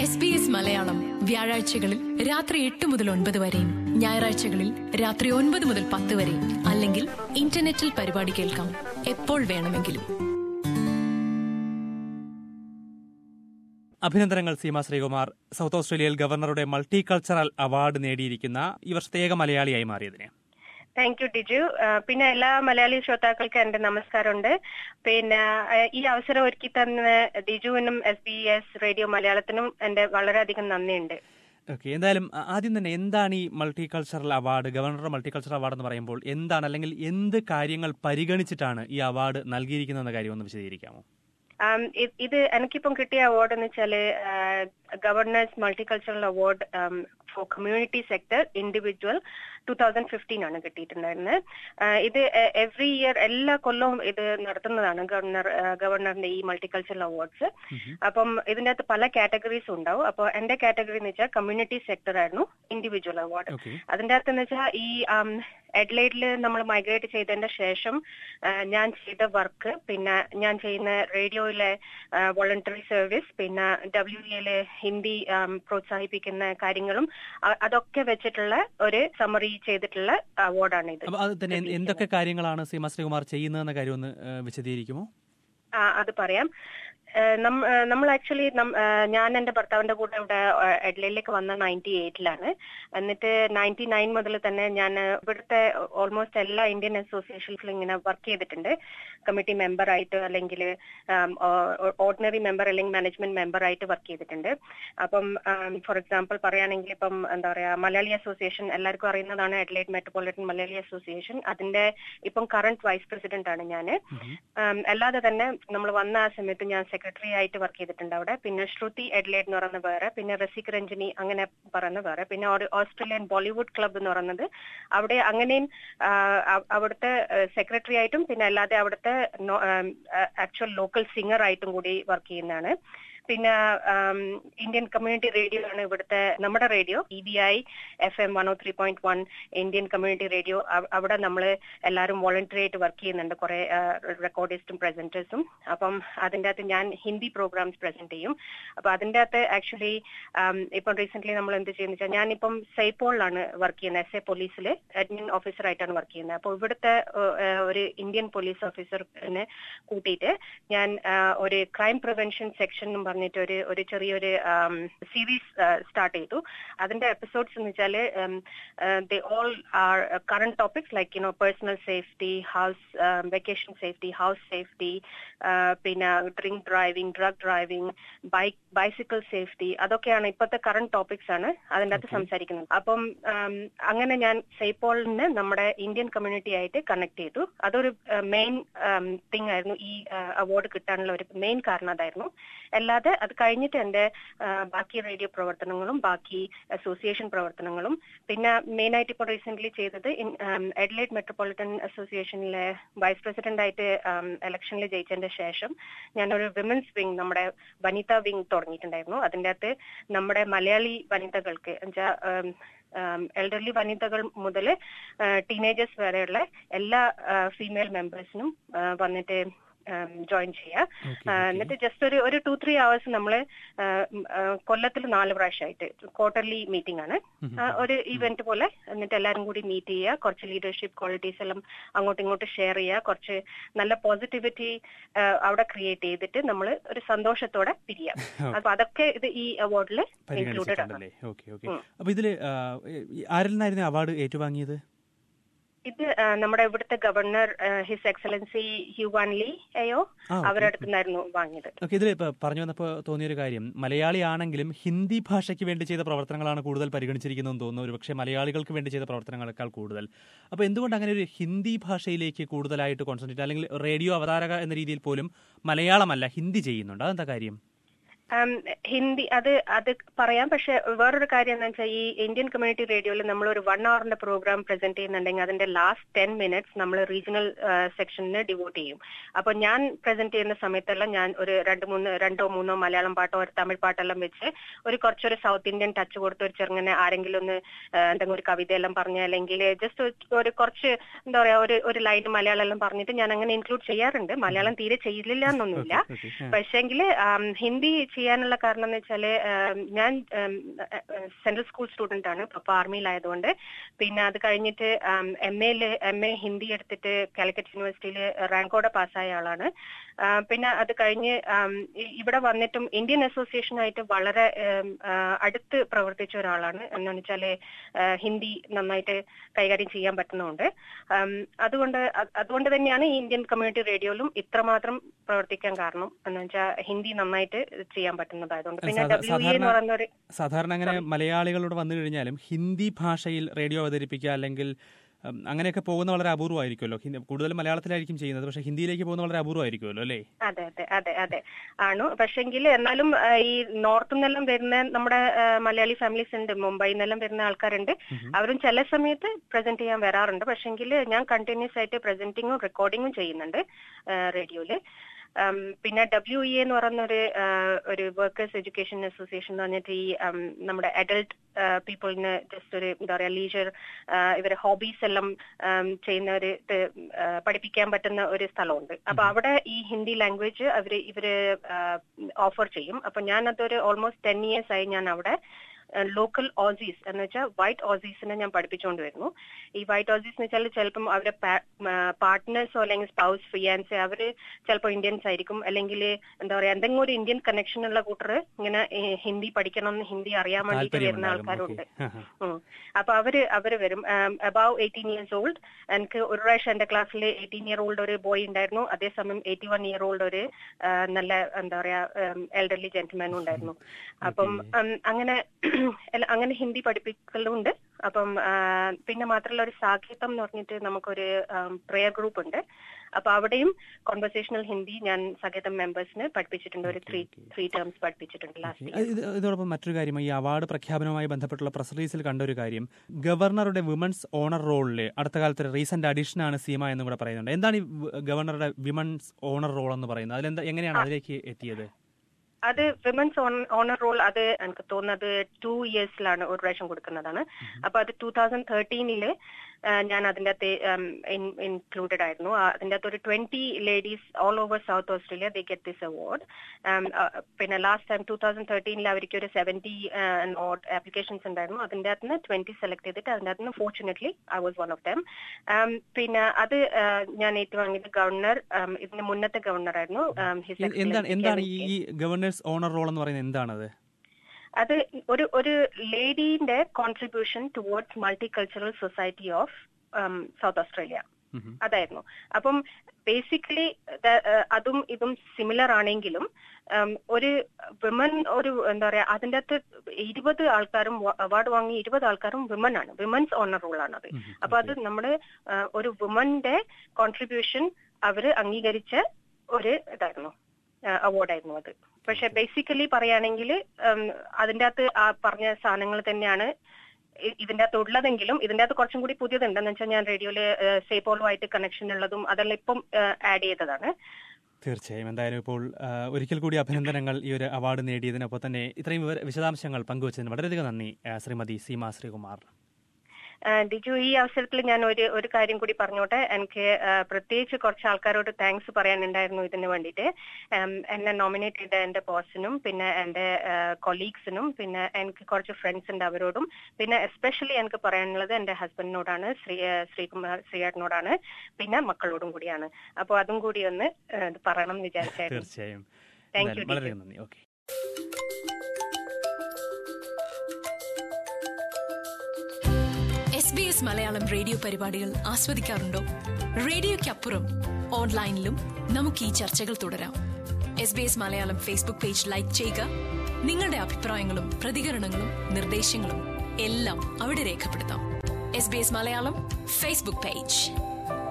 S B S Malayalam വ്യാഴാഴ്ചകളിൽ രാത്രി എട്ട് മുതൽ ഒൻപത് വരെയും ഞായറാഴ്ചകളിൽ രാത്രി ഒൻപത് മുതൽ പത്ത് വരെയും അല്ലെങ്കിൽ ഇന്റർനെറ്റിൽ പരിപാടി കേൾക്കാം എപ്പോൾ വേണമെങ്കിലും അഭിനന്ദനങ്ങൾ സീമ ശ്രീകുമാർ സൗത്ത് ഓസ്ട്രേലിയയിൽ ഗവർണറുടെ മൾട്ടി കൾച്ചറൽ അവാർഡ് നേടിയിരിക്കുന്ന ഈ വർഷത്തെ ഏക മലയാളിയായി മാറിയതിന് താങ്ക് യു ടിജു ആ, പിന്നെ എല്ലാ മലയാളി ശ്രോതാക്കൾക്ക് എന്റെ നമസ്കാരമുണ്ട് പിന്നെ ആ, ഈ അവസരം ഒരുക്കി തന്ന ഡിജുവിനും എസ് ബി എസ് റേഡിയോ മലയാളത്തിനും എന്റെ വളരെയധികം നന്ദിയുണ്ട് ഓക്കെ എന്തായാലും ആ- ആദ്യം തന്നെ എന്താണ് ഈ മൾട്ടി കൾച്ചറൽ അവാർഡ് ഗവർണറുടെ മൾട്ടി കൾച്ചറൽ അവാർഡ് എന്ന് പറയുമ്പോൾ എന്താണ് അല്ലെങ്കിൽ എന്ത് കാര്യങ്ങൾ പരിഗണിച്ചിട്ടാണ് ഈ അവാർഡ് നൽകിയിരിക്കുന്നതെന്ന കാര്യം ഒന്ന് വിശദീകരിക്കാമോ ആം, ഇ- ഇത് എനിക്കിപ്പം കിട്ടിയ അവാർഡ് എന്ന് വെച്ചാല് governor's multicultural award for community sector individual two thousand fifteen ആണ് കിട്ടിയിട്ടുണ്ടായിരുന്നത് ആ, ഇത് എവറി ഇയർ എല്ലാ കൊല്ലവും ഇത് നടത്തുന്നതാണ് ഗവർണർ ആ, ഗവർണറിന്റെ ഈ മൾട്ടികൾച്ചറൽ അവാർഡ്സ് അപ്പം ഇതിന്റെ അകത്ത് പല കാറ്റഗറീസ് ഉണ്ടാവും അപ്പോൾ എന്റെ കാറ്റഗറി എന്ന് വെച്ചാൽ കമ്മ്യൂണിറ്റി സെക്ടർ ആയിരുന്നു ഇൻഡിവിജ്വൽ അവാർഡ് ഓക്കെ അതിന്റെ അകത്ത് എന്ന് വെച്ചാൽ ഈ എഡ്ലൈഡിൽ നമ്മൾ മൈഗ്രേറ്റ് ചെയ്തതിന്റെ ശേഷം ആ, ഞാൻ ചെയ്ത വർക്ക് പിന്നെ ഞാൻ ചെയ്യുന്ന റേഡിയോയിലെ വോളണ്ടറി സർവീസ് പിന്നെ ഡബ്ല്യു എയിലെ ഹിന്ദി ആം, പ്രോത്സാഹിപ്പിക്കുന്ന കാര്യങ്ങളും അ- അതൊക്കെ വെച്ചിട്ടുള്ള ഒരു സമറി ചെയ്തിട്ടുള്ള അവാർഡാണ് ഇത് അപ്പൊ അത് തന്നെ എന്ത് എന്തൊക്കെ കാര്യങ്ങളാണ് സീമ ശ്രീകുമാർ ചെയ്യുന്നതെന്ന കാര്യം ഒന്ന് ഏ, വിശദീകരിക്കുമോ ആ അത് പറയാം ഏഹ് നം- ഏഹ് നമ്മൾ ആക്ച്വലി ഞാൻ എന്റെ ഭർത്താവിന്റെ കൂടെ ഇവിടെ എഡ്ലയിലേക്ക് വന്ന നയൻറ്റി എയ്റ്റിലാണ് എന്നിട്ട് നയൻറ്റി നയൻ മുതൽ തന്നെ ഞാൻ ഇവിടുത്തെ ഓൾമോസ്റ്റ് എല്ലാ ഇന്ത്യൻ അസോസിയേഷൻസിലും ഇങ്ങനെ വർക്ക് ചെയ്തിട്ടുണ്ട് കമ്മിറ്റി മെമ്പർ ആയിട്ട് അല്ലെങ്കിൽ ഓർഡിനറി മെമ്പർ അല്ലെങ്കിൽ മാനേജ്മെന്റ് മെമ്പർ ആയിട്ട് വർക്ക് ചെയ്തിട്ടുണ്ട് അപ്പം ഫോർ എക്സാമ്പിൾ പറയുകയാണെങ്കിൽ ഇപ്പം എന്താ പറയാ മലയാളി അസോസിയേഷൻ എല്ലാവർക്കും അറിയുന്നതാണ് എഡ്ലൈറ്റ് മെട്രോപൊളിറ്റൻ മലയാളി അസോസിയേഷൻ അതിന്റെ ഇപ്പം കറന്റ് വൈസ് പ്രസിഡന്റ് ആണ് ഞാൻ ഉം, അല്ലാതെ തന്നെ നമ്മൾ വന്ന ആ സമയത്ത് ഞാൻ സെക്രട്ടറി ആയിട്ട് വർക്ക് ചെയ്തിട്ടുണ്ട് അവിടെ പിന്നെ ശ്രുതി എഡ്ലേഡ് എന്ന് പറയുന്ന വേറെ പിന്നെ റസിക് രഞ്ജിനി അങ്ങനെ പറയുന്ന വേറെ പിന്നെ ഒരു ഓസ്ട്രേലിയൻ ബോളിവുഡ് ക്ലബ്ബ് എന്ന് പറയുന്നത് അവിടെ അങ്ങനെയും ആ, അ- അവിടുത്തെ സെക്രട്ടറി ആയിട്ടും പിന്നെ അല്ലാതെ അവിടുത്തെ ആക്ച്വൽ ലോക്കൽ സിംഗർ ആയിട്ടും കൂടി വർക്ക് ചെയ്യുന്നതാണ് പിന്നെ ആം, ഇന്ത്യൻ കമ്മ്യൂണിറ്റി റേഡിയോ ആണ് ഇവിടുത്തെ നമ്മുടെ radio E B I F M one O three point one Indian community radio അവിടെ നമ്മൾ എല്ലാവരും വോളണ്ടറി ആയിട്ട് വർക്ക് ചെയ്യുന്നുണ്ട് കുറെ റെക്കോർഡിസ്റ്റും പ്രസന്റേഴ്സും അപ്പം അതിൻ്റെ അകത്ത് ഞാൻ ഹിന്ദി പ്രോഗ്രാംസ് പ്രസന്റ് ചെയ്യും അപ്പൊ അതിൻ്റെ അകത്ത് ആക്ച്വലി ഇപ്പം റീസെന്റ് നമ്മൾ എന്ത് ചെയ്യുന്ന വെച്ചാൽ ഞാനിപ്പം സൈപ്പോളിലാണ് വർക്ക് ചെയ്യുന്നത് എസ് എ പോലീസിൽ അഡ്മിൻ ഓഫീസർ ആയിട്ടാണ് വർക്ക് ചെയ്യുന്നത് അപ്പോൾ ഇവിടുത്തെ ഏഹ്, ഏഹ്, ഒരു ഇന്ത്യൻ പോലീസ് ഓഫീസറിനെ കൂട്ടിയിട്ട് ഞാൻ ആഹ്, ഒരു ക്രൈം പ്രിവെൻഷൻ സെക്ഷൻ എന്ന് പറഞ്ഞിട്ട് ഒരു ഒരു ചെറിയൊരു സീരീസ് സ്റ്റാർട്ട് ചെയ്തു അതിന്റെ എപ്പിസോഡ്സ് എന്ന് വെച്ചാൽ they all are current topics like you know personal safety house vacation safety house safety പിന്നെ drink driving drug driving bike bicycle safety അതൊക്കെയാണ് ഇപ്പോഴത്തെ കറണ്ട് ടോപ്പിക്സ് ആണ് അതിൻ്റെ അകത്ത് സംസാരിക്കുന്നത് അപ്പം ആം, അങ്ങനെ ഞാൻ സൈപ്പോളിന് നമ്മുടെ ഇന്ത്യൻ കമ്മ്യൂണിറ്റി ആയിട്ട് കണക്ട് ചെയ്തു അതൊരു മെയിൻ തിങ് ആയിരുന്നു ഈ അവാർഡ് കിട്ടാനുള്ള ഒരു മെയിൻ കാരണം അതായിരുന്നു അല്ലാതെ അത് കഴിഞ്ഞിട്ട് എന്റെ ആ, ബാക്കി റേഡിയോ പ്രവർത്തനങ്ങളും ബാക്കി അസോസിയേഷൻ പ്രവർത്തനങ്ങളും പിന്നെ മെയിൻ ആയിട്ട് ഇപ്പോൾ റീസെന്റ് ചെയ്തത് എഡ്ലൈറ്റ് മെട്രോപൊളിറ്റൻ അസോസിയേഷനിലെ വൈസ് പ്രസിഡന്റ് ആയിട്ട് ഇലക്ഷനിൽ ജയിച്ചതിന്റെ ശേഷം ഞാനൊരു വിമൻസ് വിങ് നമ്മുടെ വനിതാ വിങ് തുടങ്ങിയിട്ടുണ്ടായിരുന്നു അതിൻ്റെ അകത്ത് നമ്മുടെ മലയാളി വനിതകൾക്ക് എന്നുവെച്ചാൽ എൽഡർലി വനിതകൾ മുതൽ ടീനേജേഴ്സ് വരെയുള്ള എല്ലാ ഫീമെയിൽ മെമ്പേഴ്സിനും വന്നിട്ട് ജോയിൻ ചെയ്യാം Okay, ആ, എന്നിട്ട് ജസ്റ്റ് ഒരു ഒരു ടു ത്രീ അവേഴ്സ് നമ്മൾ കൊല്ലത്തിൽ നാല് പ്രാവശ്യമായിട്ട് ക്വാർട്ടർലി മീറ്റിംഗ് ആണ് ആ, ഒരു ഇവന്റ് പോലെ എന്നിട്ട് എല്ലാവരും കൂടി മീറ്റ് ചെയ്യുക കുറച്ച് ലീഡർഷിപ്പ് ക്വാളിറ്റീസ് എല്ലാം അങ്ങോട്ടും ഇങ്ങോട്ടും ഷെയർ ചെയ്യുക കുറച്ച് നല്ല പോസിറ്റിവിറ്റി അവിടെ ക്രിയേറ്റ് ചെയ്തിട്ട് നമ്മൾ ഒരു സന്തോഷത്തോടെ പിരിയാം അപ്പൊ അതൊക്കെ ഇത് ഈ അവാർഡിൽ ഇൻക്ലൂഡഡ് ആണ് പരിഗണിച്ചിട്ടുണ്ടല്ലേ ഓക്കെ ഓക്കെ അപ്പൊ ഇതില് ആ, ഈ ആരിൽ നിന്നായിരുന്നു അവാർഡ് ഏറ്റുവാങ്ങിയത് ഇത് ആ, നമ്മുടെ ഇവിടുത്തെ governor his excellency Hieu Van Le അയോ ആ, okay. അവരുടെ അടുത്ത് നിന്നായിരുന്നു വാങ്ങിയത് ഓക്കെ ഇതിൽ ഇപ്പൊ പറഞ്ഞു വന്നപ്പോൾ തോന്നിയൊരു കാര്യം മലയാളിയാണെങ്കിലും ഹിന്ദി ഭാഷയ്ക്ക് വേണ്ടി ചെയ്ത പ്രവർത്തനങ്ങളാണ് കൂടുതൽ പരിഗണിച്ചിരിക്കുന്നതെന്ന് തോന്നുന്നു ഒരു പക്ഷേ മലയാളികൾക്ക് വേണ്ടി ചെയ്ത പ്രവർത്തനങ്ങളെക്കാൾ കൂടുതൽ അപ്പോൾ എന്തുകൊണ്ട് അങ്ങനെ ഒരു ഹിന്ദി ഭാഷയിലേക്ക് കൂടുതലായിട്ട് കോൺസെൻട്രേറ്റ് അല്ലെങ്കിൽ റേഡിയോ അവതാരക എന്ന രീതിയിൽ പോലും മലയാളമല്ല ഹിന്ദി ചെയ്യുന്നുണ്ട് അതെന്താ കാര്യം ആം, ഹിന്ദി അത് അത് പറയാം പക്ഷെ വേറൊരു കാര്യം എന്താ വെച്ചാൽ ഈ ഇന്ത്യൻ കമ്മ്യൂണിറ്റി റേഡിയോയിൽ നമ്മൾ ഒരു വൺ അവറിന്റെ പ്രോഗ്രാം പ്രസന്റ് ചെയ്യുന്നുണ്ടെങ്കിൽ അതിന്റെ ലാസ്റ്റ് ടെൻ മിനിറ്റ്സ് നമ്മൾ റീജിയണൽ സെക്ഷനിന് ഡിവോട്ട് ചെയ്യും അപ്പൊ ഞാൻ പ്രസന്റ് ചെയ്യുന്ന സമയത്തെല്ലാം ഞാൻ ഒരു രണ്ട് മൂന്ന് രണ്ടോ മൂന്നോ മലയാളം പാട്ടോ ഒരു തമിഴ് പാട്ടെല്ലാം വെച്ച് ഒരു കുറച്ചൊരു സൗത്ത് ഇന്ത്യൻ ടച്ച് കൊടുത്ത് ഒരു ചെറുങ്ങനെ ആരെങ്കിലും ഒന്ന് ആ, എന്തെങ്കിലും ഒരു കവിതയെല്ലാം പറഞ്ഞ അല്ലെങ്കിൽ ജസ്റ്റ് ഒരു കുറച്ച് എന്താ പറയാ ഒരു ഒരു ലൈൻ മലയാളം എല്ലാം പറഞ്ഞിട്ട് ഞാൻ അങ്ങനെ ഇൻക്ലൂഡ് ചെയ്യാറുണ്ട് മലയാളം തീരെ ചെയ്യില്ല എന്നൊന്നുമില്ല ഓക്കെ പക്ഷേങ്കിൽ ഹിന്ദി ചെയ്യാനുള്ള കാരണം എന്ന് വെച്ചാല് ആം, ഞാൻ സെൻട്രൽ സ്കൂൾ സ്റ്റുഡന്റ് ആണ് പപ്പ ആർമിയിലായതുകൊണ്ട് പിന്നെ അത് കഴിഞ്ഞിട്ട് എം എയിൽ എം എ ഹിന്ദി എടുത്തിട്ട് കാലിക്കറ്റ് യൂണിവേഴ്സിറ്റിയിൽ റാങ്കോടെ പാസ്സായ ആളാണ് ആ, പിന്നെ അത് കഴിഞ്ഞ് ആം, ഇ- ഇവിടെ വന്നിട്ടും ഇന്ത്യൻ അസോസിയേഷനായിട്ട് വളരെ ഉം, ആ, അടുത്ത് പ്രവർത്തിച്ച ഒരാളാണ് എന്ന് വെച്ചാല് ആ, ഹിന്ദി നന്നായിട്ട് കൈകാര്യം ചെയ്യാൻ പറ്റുന്നുണ്ട് ആം, അതുകൊണ്ട് അത് അതുകൊണ്ട് തന്നെയാണ് ഈ ഇന്ത്യൻ കമ്മ്യൂണിറ്റി റേഡിയോയിലും ഇത്രമാത്രം പ്രവർത്തിക്കാൻ കാരണം എന്ന് വെച്ചാൽ ഹിന്ദി നന്നായിട്ട് ചെയ്യാൻ പറ്റുന്നതായതുകൊണ്ട് പിന്നെ സാധാ- ഡബ്ല്യു എന്ന് പറയുന്ന ഒരു സാധാരണ അങ്ങനെ മലയാളികളോട് വന്നു കഴിഞ്ഞാലും ഹിന്ദി ഭാഷയിൽ റേഡിയോ അവതരിപ്പിക്കുക അല്ലെങ്കിൽ ഉം, അങ്ങനെയൊക്കെ പോകുന്ന വളരെ അപൂർവമായിരിക്കുമല്ലോ ഹിന്ദി- കൂടുതലും മലയാളത്തിലായിരിക്കും ചെയ്യുന്നത് പക്ഷേ ഹിന്ദിയിലേക്ക് പോകുന്ന വളരെ അപൂർവമായിരിക്കുമല്ലോ അല്ലേ അതെ അതെ അതെ അതെ ആണ് പക്ഷെങ്കിൽ എന്നാലും ആ, ഈ നോർത്തിൽ നിന്നെല്ലാം വരുന്ന നമ്മുടെ ആ, മലയാളി ഫാമിലീസ് ഉണ്ട് മുംബൈയിൽ നിന്നെല്ലാം വരുന്ന ആൾക്കാരുണ്ട് അവരും ചില സമയത്ത് പ്രസന്റ് ചെയ്യാൻ വരാറുണ്ട് പക്ഷെങ്കിൽ ഞാൻ കണ്ടിന്യൂസ് ആയിട്ട് പ്രസന്റിങ്ങും റെക്കോർഡിങ്ങും ചെയ്യുന്നുണ്ട് റേഡിയോയില് ഉം, പിന്നെ ഡബ്ല്യു ഇ എന്ന് പറയുന്ന ഒരു ആ, ഒരു വർക്കേഴ്സ് എഡ്യൂക്കേഷൻ അസോസിയേഷൻ എന്ന് പറഞ്ഞിട്ട് ഈ ഉം, നമ്മുടെ അഡൽട്ട് പീപ്പിളിന് ജസ്റ്റ് ഒരു എന്താ പറയാ ലീജർ ഇവരെ ഹോബീസ് എല്ലാം ഉം, ചെയ്യുന്ന ഒരു ഇത്, ആ, പഠിപ്പിക്കാൻ പറ്റുന്ന ഒരു സ്ഥലമുണ്ട് അപ്പൊ അവിടെ ഈ ഹിന്ദി ലാംഗ്വേജ് അവര് ഇവര് ഓഫർ ചെയ്യും അപ്പൊ ഞാൻ അതൊരു ഓൾമോസ്റ്റ് ടെൻ ഇയേഴ്സ് ആയി ഞാൻ അവിടെ ലോക്കൽ ഓസീസ് എന്ന് വെച്ചാൽ വൈറ്റ് ഓസീസിനെ ഞാൻ പഠിപ്പിച്ചുകൊണ്ട് വരുന്നു ഈ വൈറ്റ് ഓസീസ് എന്ന് വെച്ചാൽ ചിലപ്പം അവരുടെ പാർട്ട്നേഴ്സോ അല്ലെങ്കിൽ സ്പൗസ് ഫിയാൻസ് അവര് ചിലപ്പോൾ ഇന്ത്യൻസ് ആയിരിക്കും അല്ലെങ്കിൽ എന്താ പറയാ എന്തെങ്കിലും ഒരു ഇന്ത്യൻ കണക്ഷൻ ഉള്ള കൂട്ടർ ഇങ്ങനെ ഈ ഹിന്ദി പഠിക്കണം ഹിന്ദി അറിയാൻ വേണ്ടിയിട്ട് വരുന്ന ആൾക്കാരുണ്ട് ഉം. അപ്പൊ അവര് അവര് വരും അബൌവ് എയ്റ്റീൻ ഇയേഴ്സ് ഓൾഡ് എനിക്ക് ഒരു പ്രാവശ്യം എന്റെ ക്ലാസ്സിൽ എയ്റ്റീൻ ഇയർ ഓൾഡ് ഒരു ബോയ് ഉണ്ടായിരുന്നു അതേസമയം എയ്റ്റി വൺ ഇയർ ഓൾഡ് ഒരു ആ, നല്ല എന്താ പറയാ എൽഡർലി ജെന്റിൽമാനും ഉണ്ടായിരുന്നു അപ്പം ഉം, അങ്ങനെ എല്ല- അങ്ങനെ ഹിന്ദി പഠിപ്പിക്കലുണ്ട് അപ്പം ആ, പിന്നെ മാത്രമല്ല ഒരു സാഹിത്യം എന്ന് പറഞ്ഞിട്ട് നമുക്കൊരു പ്രെയർ ഗ്രൂപ്പ് ഉണ്ട് അപ്പൊ അവിടെയും കോൺവെർസേഷണൽ ഹിന്ദി ഞാൻ സഹിതം മെമ്പേഴ്സിന് പഠിപ്പിച്ചിട്ടുണ്ട് ഒരു ത്രീ ത്രീ ടേംസ് പഠിപ്പിച്ചിട്ടുണ്ട് ലാസ്റ്റ് ഇത് ഇത് ഇതോടൊപ്പം മറ്റൊരു കാര്യം ഈ അവാർഡ് പ്രഖ്യാപനവുമായി ബന്ധപ്പെട്ടുള്ള പ്രസ് റിലീസിൽ കണ്ട ഒരു കാര്യം ഗവർണറുടെ വിമൻസ് ഓണർ റോളില് അടുത്ത കാലത്ത് ഒരു റീസെന്റ് അഡീഷൻ ആണ് സീമ എന്നും കൂടെ പറയുന്നുണ്ട് എന്താണ് ഈ വ്- ഗവർണറുടെ വിമൻസ് ഓണർ റോൾ എന്ന് പറയുന്നത് അതിലെന്താ എങ്ങനെയാണ് അതിലേക്ക് എത്തിയത് അത് വിമൻസ് ഓണർ റോൾ അത് എനിക്ക് തോന്നുന്നത് ടു ഇയേഴ്സിലാണ് ഒരു പ്രാവശ്യം കൊടുക്കുന്നതാണ് അപ്പൊ അത് ടൂ തൗസൻഡ് തേർട്ടീനില് ഞാൻ അതിന്റെ അകത്ത് ഇൻക്ലൂഡഡ് ആയിരുന്നു ആ, അതിന്റെ അകത്ത് ഒരു twenty ladies all over South Australia they get this award പിന്നെ ലാസ്റ്റ് ടൈം ടൂ തൗസൻഡ് തേർട്ടീനിൽ അവർക്ക് ഒരു സെവന്റി ഓഡ് ആപ്ലിക്കേഷൻസ് ഉണ്ടായിരുന്നു അതിന്റെ അകത്ത് നിന്ന് ട്വന്റി സെലക്ട് ചെയ്തിട്ട് അതിന്റെ അകത്ത് നിന്ന് fortunately I was one of them പിന്നെ അത് ആ, ഞാൻ ഏറ്റുവാങ്ങിയത് ഗവർണർ ഇതിന് മുന്നത്തെ ഗവർണർ ആയിരുന്നു um, His എ- എന്താണ് Excellency എന്താണ് Kevin ഈ K. ഗവർണേഴ്സ് ഓണർ റോൾ എന്ന് പറയുന്നത് എന്താണത് അത് ഒരു ഒരു ലേഡീന്റെ contribution towards multi cultural society of South Australia ഉം. അതായിരുന്നു അപ്പം ബേസിക്കലി അതും ഇതും സിമിലർ ആണെങ്കിലും ഉം, ഒരു വിമൻ ഒരു എന്താ പറയാ അതിന്റെ അകത്ത് ഇരുപത് ആൾക്കാരും അവാർഡ് വാങ്ങി ഇരുപത് ആൾക്കാരും വിമൻ ആണ് വിമൻസ് ഓണർ റോൾ ആണ് അത് അപ്പൊ അത് നമ്മുടെ ആ, ഒരു വുമന്റെ കോൺട്രിബ്യൂഷൻ അവര് അംഗീകരിച്ച ഒരു ഇതായിരുന്നു അവാർഡായിരുന്നു അത് പക്ഷെ ബേസിക്കലി പറയുകയാണെങ്കിൽ അതിന്റെ അകത്ത് ആ പറഞ്ഞ സാധനങ്ങൾ തന്നെയാണ് ഇ- ഇതിന്റെ അകത്ത് ഉള്ളതെങ്കിലും ഇതിന്റെ അകത്ത് കുറച്ചും കൂടി പുതിയതുണ്ടെന്ന് വെച്ചാൽ ഞാൻ റേഡിയോയില് സേപോളുമായിട്ട് കണക്ഷൻ ഉള്ളതും അതെല്ലാം ഇപ്പം ആഡ് ചെയ്തതാണ് തീർച്ചയായും എന്തായാലും ഇപ്പോൾ ആ, ഒരിക്കൽ കൂടി അഭിനന്ദനങ്ങൾ ഈ ഒരു അവാർഡ് നേടിയതിനൊപ്പം തന്നെ ഇത്രയും വിവര- വിശദാംശങ്ങൾ പങ്കുവച്ചതിന് വളരെയധികം നന്ദി ആ, ശ്രീമതി സീമ ശ്രീകുമാർ ആ, ഡിജു ഈ അവസരത്തിൽ ഞാൻ ഒരു ഒരു കാര്യം കൂടി പറഞ്ഞോട്ടെ എനിക്ക് ആ, പ്രത്യേകിച്ച് കുറച്ച് ആൾക്കാരോട് താങ്ക്സ് പറയാനുണ്ടായിരുന്നു ഇതിന് വേണ്ടിയിട്ട് ഉം, എന്നെ നോമിനേറ്റ് ചെയ്ത എന്റെ ബോസിനും പിന്നെ എന്റെ കൊളീഗ്സിനും പിന്നെ എനിക്ക് കുറച്ച് ഫ്രണ്ട്സ് ഉണ്ട് അവരോടും പിന്നെ എസ്പെഷ്യലി എനിക്ക് പറയാനുള്ളത് എന്റെ ഹസ്ബൻഡിനോടാണ് ശ്രീ ആ, ശ്രീകുമാർ ശ്രീയേട്ടനോടാണ് പിന്നെ മക്കളോടും കൂടിയാണ് അപ്പോൾ അതും കൂടി ഒന്ന് ആ, ഇത് പറയണം എന്ന് വിചാരിച്ചായിരുന്നു തീർച്ചയായും Thank എന്തായാലും you, വളരെയധികം നന്ദി okay S B S Malayalam radio പരിപാടികൾ ആസ്വദിക്കാറുണ്ടോ റേഡിയോയ്ക്കപ്പുറം ഓൺലൈനിലും നമുക്ക് ഈ ചർച്ചകൾ തുടരാം S B S Malayalam Facebook page like ചെയ്യുക നിങ്ങളുടെ അഭിപ്രായങ്ങളും പ്രതികരണങ്ങളും നിർദ്ദേശങ്ങളും എല്ലാം അവിടെ രേഖപ്പെടുത്താം S B S Malayalam Facebook page